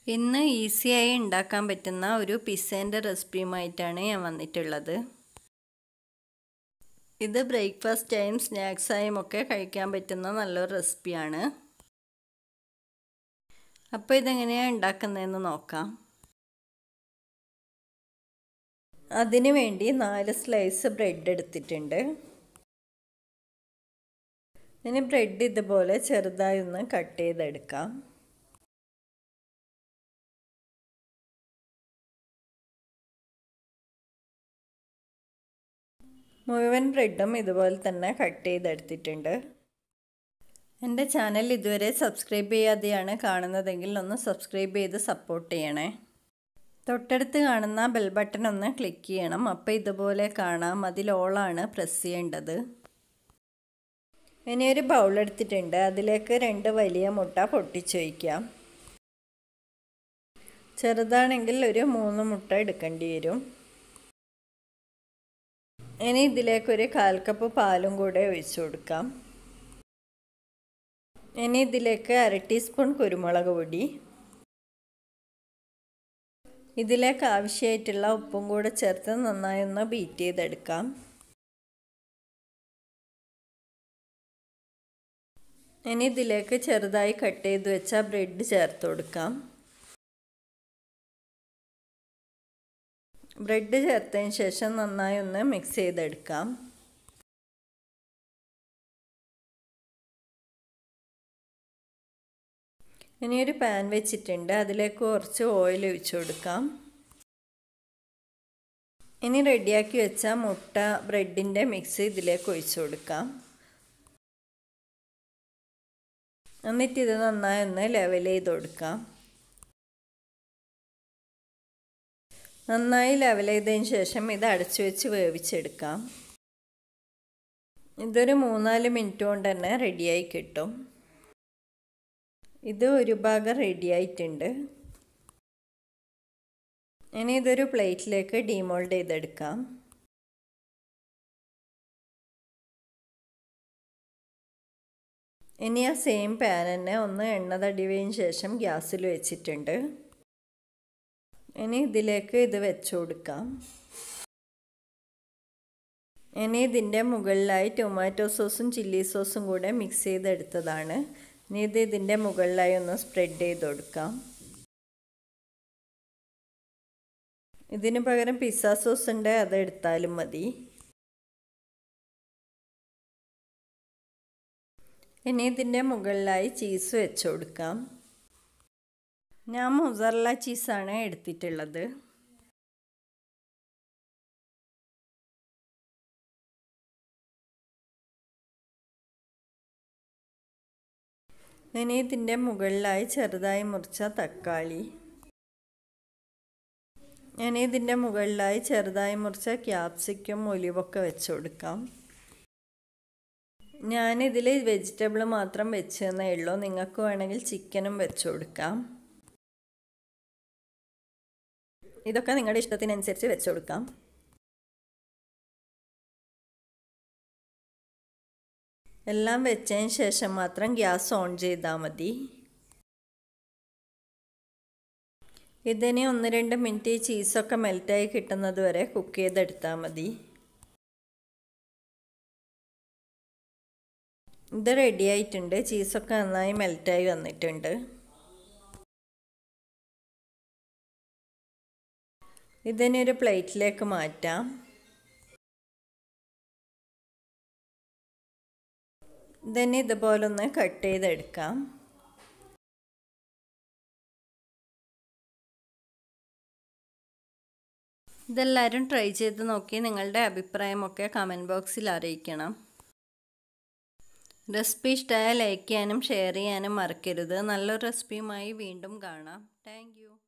ഇന്ന് ഈസിയായി ഉണ്ടാക്കാൻ പറ്റുന്ന ഒരു പിസ്സേൻ്റെ റെസിപ്പിയുമായിട്ടാണ് ഞാൻ വന്നിട്ടുള്ളത് ഇത് ബ്രേക്ക്ഫാസ്റ്റ് ടൈം സ്നാക്സ് ആയും ഒക്കെ കഴിക്കാൻ പറ്റുന്ന നല്ലൊരു റെസിപ്പിയാണ് അപ്പോൾ ഇതെങ്ങനെയാണ് ഉണ്ടാക്കുന്നതെന്ന് നോക്കാം അതിനു വേണ്ടി നാല് സ്ലൈസ് ബ്രെഡ് എടുത്തിട്ടുണ്ട് ഇനി ബ്രെഡ് ഇതുപോലെ ചെറുതായി ഒന്ന് കട്ട് ചെയ്തെടുക്കാം മുഴുവൻ ബ്രെഡും ഇതുപോലെ തന്നെ കട്ട് ചെയ്തെടുത്തിട്ടുണ്ട് എൻ്റെ ചാനൽ ഇതുവരെ സബ്സ്ക്രൈബ് ചെയ്യാതെയാണ് കാണുന്നതെങ്കിൽ ഒന്ന് സബ്സ്ക്രൈബ് ചെയ്ത് സപ്പോർട്ട് ചെയ്യണേ തൊട്ടടുത്ത് കാണുന്ന ബെൽ ബട്ടൺ ഒന്ന് ക്ലിക്ക് ചെയ്യണം അപ്പോൾ ഇതുപോലെ കാണാം അതിൽ ഓളാണ് പ്രസ് ചെയ്യേണ്ടത് ഇനി ഒരു ബൗൾ എടുത്തിട്ടുണ്ട് അതിലേക്ക് രണ്ട് വലിയ മുട്ട പൊട്ടിച്ചു വയ്ക്കാം ചെറുതാണെങ്കിൽ ഒരു മൂന്ന് മുട്ട എടുക്കേണ്ടി വരും ഇനി ഇതിലേക്കൊരു കാൽ കപ്പ് പാലും കൂടെ ഒഴിച്ചു കൊടുക്കാം ഇനി ഇതിലേക്ക് അര ടീസ്പൂൺ കുരുമുളക് പൊടി ഇതിലേക്ക് ആവശ്യമായിട്ടുള്ള ഉപ്പും കൂടെ ചേർത്ത് നന്നായി ഒന്ന് ബീറ്റ് ചെയ്തെടുക്കാം ഇനി ഇതിലേക്ക് ചെറുതായി കട്ട് ചെയ്ത് വെച്ച ബ്രെഡ് ചേർത്ത് കൊടുക്കാം ബ്രെഡ് ചേർത്തതിന് ശേഷം നന്നായി ഒന്ന് മിക്സ് ചെയ്തെടുക്കാം ഇനി ഒരു പാൻ വെച്ചിട്ടുണ്ട് അതിലേക്ക് കുറച്ച് ഓയിൽ ഒഴിച്ചു കൊടുക്കാം ഇനി റെഡിയാക്കി വെച്ച മുട്ട ബ്രെഡിൻ്റെ മിക്സ് ഇതിലേക്ക് ഒഴിച്ചു കൊടുക്കാം എന്നിട്ട് ഇത് നന്നായി ഒന്ന് ലെവൽ ചെയ്ത് കൊടുക്കാം നന്നായി ലെവൽ ചെയ്തതിന് ശേഷം ഇത് അടച്ചു വെച്ച് വേവിച്ചെടുക്കാം ഇതൊരു മൂന്നാല് മിനിറ്റ് കൊണ്ട് തന്നെ റെഡിയായി കിട്ടും ഇത് ഒരു ഭാഗം റെഡി ആയിട്ടുണ്ട് ഇനി ഇതൊരു പ്ലേറ്റിലേക്ക് ഡീമോൾഡ് ചെയ്തെടുക്കാം ഇനി ആ സെയിം പാൻ തന്നെ ഒന്ന് എണ്ണ തടിവതിന് ശേഷം ഗ്യാസിൽ വെച്ചിട്ടുണ്ട് ഇനി ഇതിലേക്ക് ഇത് വെച്ചു കൊടുക്കാം ഇനി ഇതിൻ്റെ മുകളിലായി ടൊമാറ്റോ സോസും ചില്ലി സോസും കൂടെ മിക്സ് ചെയ്തെടുത്തതാണ് ഇനി ഇത് ഇതിൻ്റെ മുകളിലായി ഒന്ന് സ്പ്രെഡ് ചെയ്ത് കൊടുക്കാം ഇതിന് പകരം പിസ്സ സോസ് ഉണ്ട് അത് എടുത്താലും മതി ഇനി ഇതിൻ്റെ മുകളിലായി ചീസ് വെച്ച് കൊടുക്കാം ഞാൻ മൊസറല്ല ചീസാണ് എടുത്തിട്ടുള്ളത് ഇനി ഇതിൻ്റെ മുകളിലായി ചെറുതായി മുറിച്ച തക്കാളി ഇനി ഇതിൻ്റെ മുകളിലായി ചെറുതായി മുറിച്ച ക്യാപ്സിക്കും ഒലിവൊക്കെ വെച്ച് കൊടുക്കാം ഞാനിതിൽ വെജിറ്റബിൾ മാത്രം വെച്ചെന്നേ ഉള്ളൂ നിങ്ങൾക്ക് വേണമെങ്കിൽ ചിക്കനും വെച്ച് കൊടുക്കാം ഇതൊക്കെ നിങ്ങളുടെ ഇഷ്ടത്തിനനുസരിച്ച് വെച്ച് കൊടുക്കാം എല്ലാം വെച്ചതിന് ശേഷം മാത്രം ഗ്യാസ് ഓൺ ചെയ്താൽ മതി ഇതിനെ ഒന്ന് രണ്ട് മിനിറ്റ് ചീസൊക്കെ മെൽറ്റായി കിട്ടുന്നത് വരെ കുക്ക് ചെയ്തെടുത്താൽ മതി ഇത് റെഡി ആയിട്ടുണ്ട് ചീസൊക്കെ നന്നായി മെൽറ്റായി വന്നിട്ടുണ്ട് ഇതിനെ ഒരു പ്ലേറ്റിലേക്ക് മാറ്റാം ഇതിനെ ഇതുപോലൊന്ന് കട്ട് ചെയ്തെടുക്കാം ഇതെല്ലാവരും ട്രൈ ചെയ്ത് നോക്കി നിങ്ങളുടെ അഭിപ്രായമൊക്കെ കമൻറ്റ് ബോക്സിൽ അറിയിക്കണം റെസിപ്പി ഇഷ്ടമായ ലൈക്ക് ചെയ്യാനും ഷെയർ ചെയ്യാനും മറക്കരുത് നല്ലൊരു റെസിപ്പിയുമായി വീണ്ടും കാണാം താങ്ക്